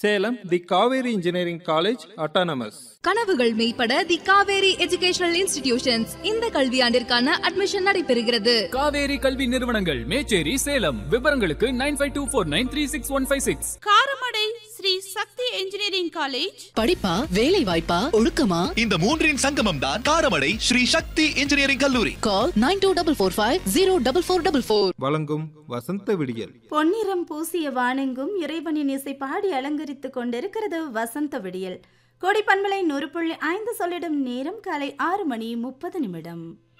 Salem the Kaveri engineering college autonomous கனவுகள் மெய்ப்பட the Kaveri educational institutions இந்த கல்வியாண்டிற்கான அட்மிஷன் நடைபெறுகிறது காவேரி கல்வி நிறுவனங்கள் மேச்சேரி சேலம் விவரங்களுக்கு nine five two four nine three six one five six Karamadai Shri Sakthi engineering college படிப்பா வேலை வாய்ப்பா ஒழுக்கமா இந்த மூன்றின் சங்கமம் தான் காரமடை ஸ்ரீ சக்தி இன்ஜினியரிங் கல்லூரி call nine two double four five zero double four double four வழங்கும் வசந்த விடியல் பொன்னிறம் பூசிய வானெங்கும் இறைவனின் இசை பாடி அலங்கரித்துக் கொண்டிருக்கிறது வசந்த விடியல் கோடி பண்பலை நூறு புள்ளி ஐந்து சொல்லிடும் நேரம் காலை ஆறு மணி முப்பது நிமிடம்